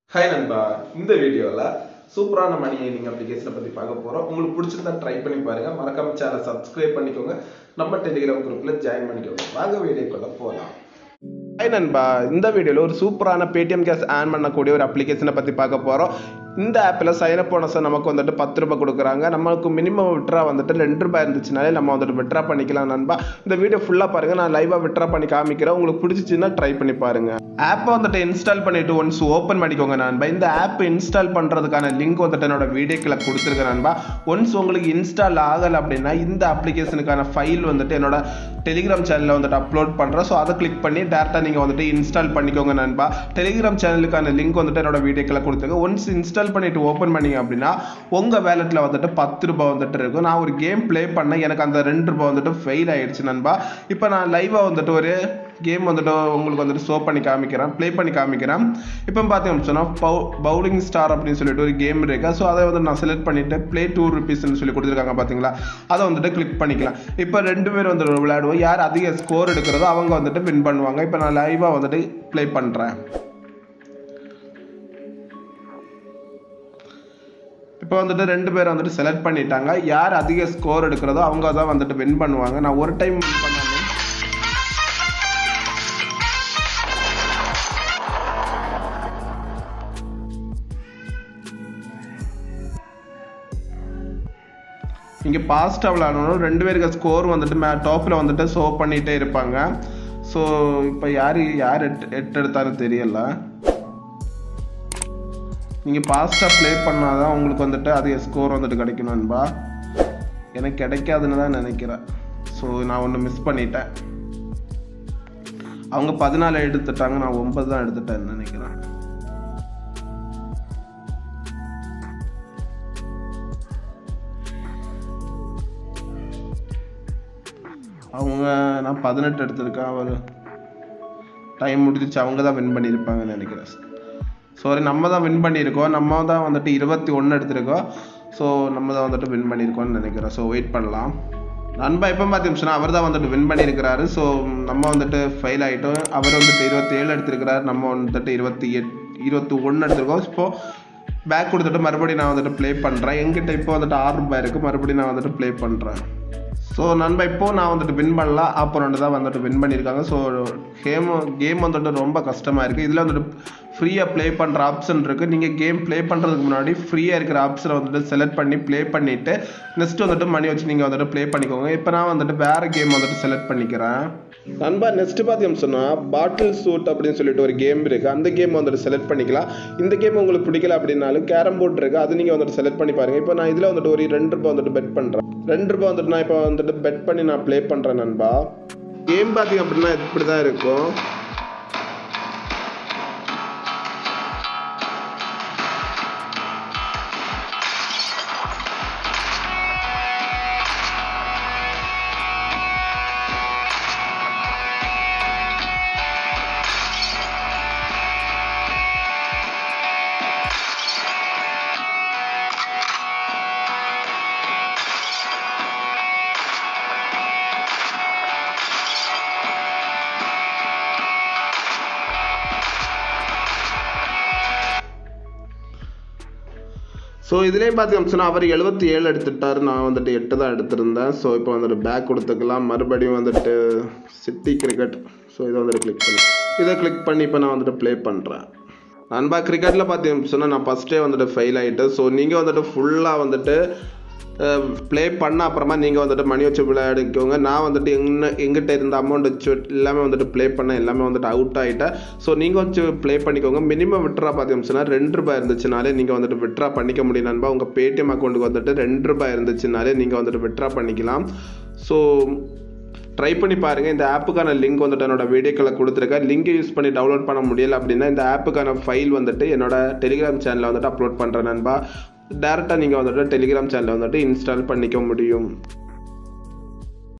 hi நண்பா இந்த வீடியோவில் சூப்பரான மணி ஏர்னிங் அப்ளிகேஷனை பற்றி பார்க்க போகிறோம் உங்களுக்கு பிடிச்சிருந்தா ட்ரை பண்ணி பாருங்க மறக்காம சேனல் சப்ஸ்கிரைப் பண்ணிக்கோங்க நம்ம டெலிகிராம் குரூப்பில் ஜாயின் பண்ணிக்கோங்க வாங்க வீடியோக்குள்ள போகலாம் ஹாய் நண்பா இந்த வீடியோவில் ஒரு சூப்பரான பேடிஎம் கேஸ் ஆன் பண்ணக்கூடிய ஒரு அப்ளிகேஷனை பற்றி பார்க்க போகிறோம் இந்த ஆப்பில் சைன் அப் போனஸை நமக்கு வந்துட்டு பத்து ரூபாய் கொடுக்குறாங்க நம்மளுக்கு மினிமம் விட்ரா வந்துட்டு ரெண்டு ரூபாய் இருந்துச்சுனாலே நம்ம வந்துட்டு விட்ரா பண்ணிக்கலாம் நண்பா இந்த வீடியோ ஃபுல்லாக பாருங்கள் நான் லைவாக விட்ரா பண்ணி காமிக்கிறேன் உங்களுக்கு பிடிச்சிச்சின்னா ட்ரை பண்ணி பாருங்கள் ஆப்பை வந்துட்டு இன்ஸ்டால் பண்ணிட்டு ஒன்ஸ் ஓப்பன் பண்ணிக்கோங்க நண்பா இந்த ஆப் இன்ஸ்டால் பண்ணுறதுக்கான லிங்க் வந்துட்டு என்னோட வீடியோக்கில் கொடுத்துருக்கேன் நண்பா ஒன்ஸ் உங்களுக்கு இன்ஸ்டால் ஆகலை அப்படின்னா இந்த அப்ளிகேஷனுக்கான ஃபைல் வந்துட்டு என்னோட டெலிகிராம் சேனலில் வந்துட்டு அப்லோட் பண்ணுறேன் ஸோ அதை கிளிக் பண்ணி டேரெக்டாக நீங்கள் வந்துட்டு இன்ஸ்டால் பண்ணிக்கோங்க நண்பா டெலிகிராம் சேனலுக்கான லிங்க் வந்துட்டு என்னோட வீடியோக்கில் கொடுத்துருக்கேன் ஒன்ஸ் இன்ஸ்டால் பண்ணிட்டு ஓப்பன் பண்ணீங்க அப்படின்னா உங்கள் வேலெட்டில் வந்துட்டு பத்து ரூபாய் வந்துட்டு இருக்கும் நான் ஒரு கேம் ப்ளே பண்ணேன் எனக்கு அந்த ரெண்டு ரூபாய் வந்துட்டு ஃபெயில் ஆயிடுச்சு நண்பா இப்போ நான் லைவாக வந்துட்டு ஒரு கேம் வந்துட்டு உங்களுக்கு வந்துட்டு ஷோ பண்ணி காமிக்கிறேன் ப்ளே பண்ணி காமிக்கிறேன் இப்போ பார்த்தீங்கன்னு சொன்னால் பவு பவுலிங் ஸ்டார் அப்படின்னு சொல்லிட்டு ஒரு கேம் இருக்கு ஸோ அதை வந்து நான் செலக்ட் பண்ணிட்டு ப்ளே டூ ருபீஸ்னு சொல்லி கொடுத்துருக்காங்க பார்த்தீங்களா அதை வந்துட்டு கிளிக் பண்ணிக்கலாம் இப்போ ரெண்டு பேர் வந்துட்டு விளையாடுவோம் யார் அதிக ஸ்கோர் எடுக்கிறதோ அவங்க வந்துட்டு வின் பண்ணுவாங்க இப்போ நான் லைவாக வந்துட்டு ப்ளே பண்ணுறேன் இப்போ வந்துட்டு ரெண்டு பேர் வந்துட்டு செலக்ட் பண்ணிட்டாங்க யார் அதிக ஸ்கோர் எடுக்கிறதோ அவங்க தான் வந்துட்டு வின் பண்ணுவாங்க நான் ஒரு டைம் வின் பண்ணாலும் இங்கே பாஸ்ட்டாக விளையாடணும் ரெண்டு பேருக்கு ஸ்கோர் வந்துட்டு மே டாப்பில் வந்துட்டு ஷோ பண்ணிகிட்டே இருப்பாங்க ஸோ இப்போ யார் யார் எட்டு எட்டு எடுத்தாலும் தெரியல நீங்கள் பாஸ்ட்டாக ப்ளே பண்ணால் தான் உங்களுக்கு வந்துட்டு அதிக ஸ்கோர் வந்துட்டு கிடைக்கும் நண்பா எனக்கு கிடைக்காதுன்னு தான் நினைக்கிறேன் ஸோ நான் ஒன்று மிஸ் பண்ணிட்டேன் அவங்க பதினாலு எடுத்துட்டாங்க நான் ஒன்பது தான் எடுத்துட்டேன்னு நினைக்கிறேன் அவங்க நான் பதினெட்டு எடுத்திருக்கேன் அவர் டைம் முடிஞ்சிச்சு அவங்க தான் வின் பண்ணியிருப்பாங்கன்னு நினைக்கிறேன் சாரி நம்ம தான் வின் பண்ணியிருக்கோம் நம்ம தான் வந்துட்டு இருபத்தி ஒன்று எடுத்திருக்கோம் ஸோ நம்ம தான் வந்துட்டு வின் பண்ணியிருக்கோம்னு நினைக்கிறேன் ஸோ வெயிட் பண்ணலாம் நண்பா எப்போ பார்த்தீங்கன்னா அவர் தான் வந்துட்டு வின் பண்ணியிருக்கிறாரு ஸோ நம்ம வந்துட்டு ஃபெயில் ஆகிட்டோம் அவர் வந்துட்டு இருபத்தி ஏழு எடுத்திருக்கிறாரு நம்ம வந்துட்டு இருபத்தி எட் இருபத்தி ஒன்று எடுத்திருக்கோம் இப்போ பேக் கொடுத்துட்டு மறுபடியும் நான் வந்துட்டு ப்ளே பண்ணுறேன் எங்கிட்ட இப்போ வந்துட்டு ஆறு ரூபாய் இருக்குது மறுபடியும் நான் வந்துட்டு ப்ளே பண்ணுறேன் ஸோ நண்பா இப்போ நான் வந்துட்டு வின் பண்ணலாம் ஆப்போனண்ட் தான் வந்துட்டு வின் பண்ணியிருக்காங்க ஸோ கேம் கேம் வந்துட்டு ரொம்ப கஷ்டமாக இருக்குது இதில் வந்துட்டு ஃப்ரீயாக ப்ளே பண்ணுற ஆப்ஷன் இருக்குது நீங்கள் கேம் ப்ளே பண்ணுறதுக்கு முன்னாடி ஃப்ரீயாக இருக்கிற ஆப்ஷனை வந்துட்டு செலக்ட் பண்ணி ப்ளே பண்ணிவிட்டு நெக்ஸ்ட் வந்துட்டு மணி வச்சு நீங்கள் வந்துட்டு ப்ளே பண்ணிக்கோங்க இப்போ நான் வந்துட்டு வேறு கேம் வந்துட்டு செலக்ட் பண்ணிக்கிறேன் நண்பா நெக்ஸ்ட் பார்த்தீங்கன்னு சொன்னால் பாட்டில் சூட் அப்படின்னு சொல்லிட்டு ஒரு கேம் இருக்குது அந்த கேம் வந்துட்டு செலக்ட் பண்ணிக்கலாம் இந்த கேம் உங்களுக்கு பிடிக்கல அப்படின்னாலும் கேரம் போர்ட் இருக்குது அது நீங்கள் வந்துட்டு செலக்ட் பண்ணி பாருங்கள் இப்போ நான் இதில் வந்துட்டு ஒரு ரெண்டு ரூபாய் வந்துட்டு பெட் பண்ணுறேன் ரெண்டு ரூபாய் வந்துட்டு நான் இப்போ வந்துட்டு பெட் பண்ணி நான் ப்ளே பண்ணுறேன் நண்பா கேம் பார்த்தீங்க அப்படின்னா இப்படி தான் இருக்கும் ஸோ இதுலேயும் பார்த்தீங்கன்னா அவர் எழுபத்தி ஏழு எடுத்துட்டார் நான் வந்துட்டு எட்டு தான் எடுத்திருந்தேன் ஸோ இப்போ வந்துட்டு பேக் கொடுத்துக்கலாம் மறுபடியும் வந்துட்டு சிட்டி கிரிக்கெட் ஸோ இதை வந்துட்டு கிளிக் பண்ணி இதை கிளிக் பண்ணி இப்போ நான் வந்துட்டு ப்ளே பண்ணுறேன் நண்பா கிரிக்கெட்டில் பார்த்தீங்கன்னு சொன்னால் நான் ஃபஸ்ட்டே வந்துட்டு ஃபெயில் ஆகிட்டு ஸோ நீங்கள் வந்துட்டு ஃபுல்லாக வந்துட்டு ப்ளே பண்ண அப்புறமா நீங்கள் வந்துட்டு மணி வச்சு விளையாடிக்கோங்க நான் வந்துட்டு என்ன எங்கிட்ட இருந்த அமௌண்ட் வச்சு எல்லாமே வந்துட்டு ப்ளே பண்ண எல்லாமே வந்துட்டு அவுட் ஆகிட்டேன் ஸோ நீங்கள் வச்சு ப்ளே பண்ணிக்கோங்க மினிமம் விட்ரா பார்த்தீங்கன்னா ரெண்டு ரூபாய் இருந்துச்சுனாலே நீங்கள் வந்துட்டு விட்ரா பண்ணிக்க முடியும் நண்பா உங்கள் பேடிஎம் அக்கௌண்ட்டுக்கு வந்துட்டு ரெண்டு ரூபாய் இருந்துச்சுனாலே நீங்கள் வந்துட்டு விட்ரா பண்ணிக்கலாம் ஸோ ட்ரை பண்ணி பாருங்கள் இந்த ஆப்புக்கான லிங்க் வந்துட்டு என்னோட வீடியோக்களை கொடுத்துருக்கேன் லிங்கை யூஸ் பண்ணி டவுன்லோட் பண்ண முடியல அப்படின்னா இந்த ஆப்புக்கான ஃபைல் வந்துட்டு என்னோட டெலிகிராம் சேனலில் வந்துட்டு அப்லோட் பண்ணுறேன் நண்பா டேரெக்டாக நீங்கள் வந்துட்டு டெலிகிராம் சேனலில் வந்துட்டு இன்ஸ்டால் பண்ணிக்க முடியும்